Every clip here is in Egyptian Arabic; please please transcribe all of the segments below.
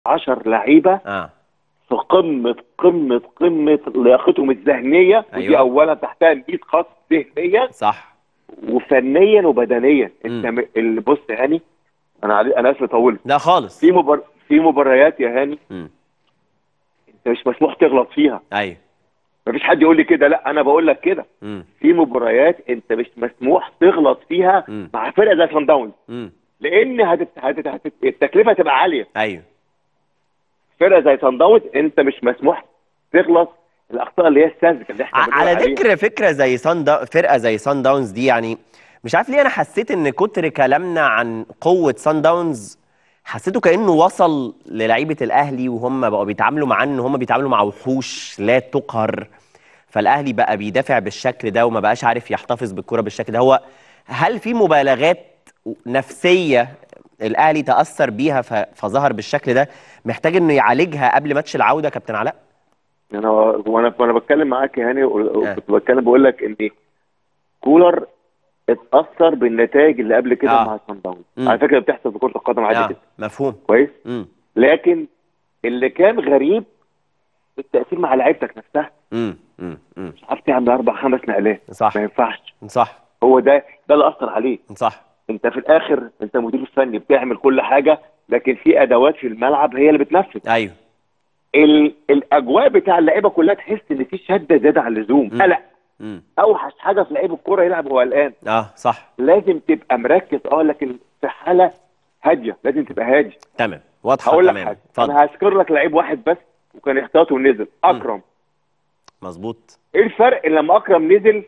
10 لعيبه اه في قمه قمه قمه لياقتهم الذهنيه ودي أيوة. اولا تحتها 100 خط ذهنيا صح وفنيا وبدنيا انت مم. م... اللي بص يا هاني انا علي... انا اسف طولت لا خالص في مبار... في مباريات يا هاني مم. انت مش مسموح تغلط فيها ايوه مفيش حد يقول لي كده لا انا بقول لك كده مم. في مباريات انت مش مسموح تغلط فيها مم. مع فرقه زي سان داونز مم. لان هتت... هتت... هتت... التكلفه هتبقى عاليه ايوه فرقه زي سان داونز انت مش مسموح تغلط الاخطاء اللي هي الساذجه اللي احنا ع- بنقول على عليها. ذكر فكره زي سان دا... فرقه زي سان داونز دي يعني مش عارف ليه انا حسيت ان كتر كلامنا عن قوه سان داونز حسيته كانه وصل للعيبه الاهلي وهم بقوا بيتعاملوا معاه ان هم بيتعاملوا مع وحوش لا تقهر فالاهلي بقى بيدافع بالشكل ده وما بقاش عارف يحتفظ بالكره بالشكل ده هو هل في مبالغات نفسيه الاهلي تاثر بيها ف... فظهر بالشكل ده محتاج انه يعالجها قبل ماتش العوده كابتن علاء انا وانا وانا بتكلم معاك يا هاني و- آه. وكنت بتكلم بقول لك ان كولر اتاثر بالنتائج اللي قبل كده آه. مع سان داونز مم. على فكره بتحصل في كره القدم عادي آه. جدا مفهوم كويس امم لكن اللي كان غريب التاثير مع لعيبتك نفسها امم امم امم مش عارف تعمل اربع خمس نقلات صح ما ينفعش صح هو ده ده اللي اثر عليه صح انت في الاخر انت مدير فني بتعمل كل حاجه لكن في ادوات في الملعب هي اللي بتنفذ ايوه ال... الاجواء بتاع اللعيبه كلها تحس ان في شده زياده عن اللزوم مم. قلق امم اوحش حاجه في لعيب الكوره يلعب وهو قلقان اه صح لازم تبقى مركز اه لكن في حاله هاديه لازم تبقى هادي تمام واضحه هقول لك تمام حاجه اتفضل انا هذكر لك لعيب واحد بس وكان احتياطي ونزل اكرم مظبوط ايه الفرق لما اكرم نزل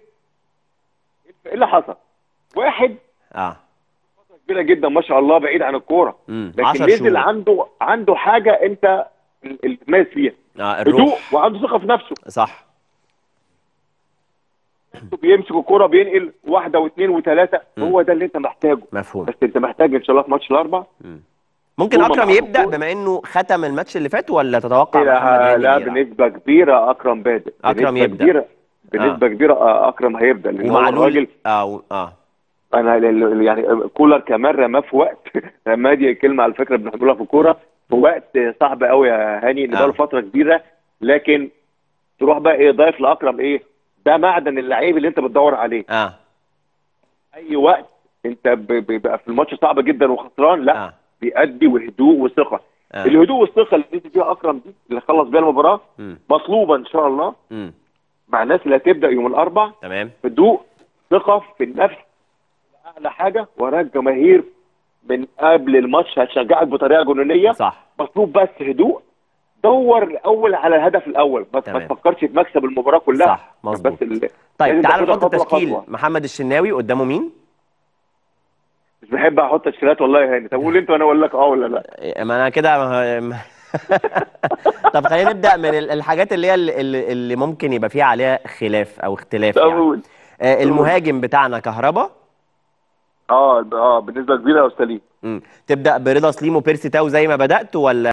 ايه اللي حصل واحد اه كبيره جدا ما شاء الله بعيد عن الكوره امم لكن 10 نزل شهور عنده عنده حاجه انت ال- اللي تميز فيها اه هدوء الروح وعنده ثقه في نفسه صح بيمسك الكوره بينقل واحده واثنين وثلاثه مم. هو ده اللي انت محتاجه مفهوم بس انت محتاج ان شاء الله في ماتش الاربع مم. ممكن هما اكرم مع يبدا الكورة. بما انه ختم الماتش اللي فات ولا تتوقع محمد لا, هاني لا يلعب؟ بنسبه كبيره اكرم بادئ أكرم بنسبة يبدأ. كبيره بنسبه كبيره آه، اكرم هيبدا لان هو ومعلول الراجل اه و- اه انا ال- ال- يعني كولر كمان رماه في وقت رماه دي كلمه على فكره بنقولها في الكوره في وقت صعب قوي يا هاني ان آه. بقى له فتره كبيره لكن تروح بقى ايه ضايف لاكرم ايه ده معدن اللعيب اللي انت بتدور عليه اه اي وقت انت ب- ب- بيبقى في الماتش صعب جدا وخسران لا اه بيأدي وهدوء وثقه آه. الهدوء والثقه اللي نزل فيها اكرم دي اللي خلص بيها المباراه مم. مطلوبه ان شاء الله مم. مع الناس اللي هتبدا يوم الاربع تمام هدوء ثقه في النفس اعلى حاجه وراك جماهير من قبل الماتش هتشجعك بطريقه جنونيه صح مطلوب بس هدوء دور الاول على الهدف الاول ما ما تمام. تفكرش في مكسب المباراه كلها صح مظبوط بس ال... طيب لازم تعال تاخدها نحط خطوة التشكيل خطوة. محمد الشناوي قدامه مين؟ مش بحب احط تشكيلات والله يا هاني طب قول انت وانا اقول لك اه ولا لا إيه، ما انا كده ما- طب خلينا نبدا من ال- الحاجات اللي هي اللي, اللي ممكن يبقى فيها عليها خلاف او اختلاف طب يعني قول آه، المهاجم بتاعنا كهربا اه اه بنسبه كبيره يا استاذ سليم مم. تبدا برضا سليم وبيرسي تاو زي ما بدات ولا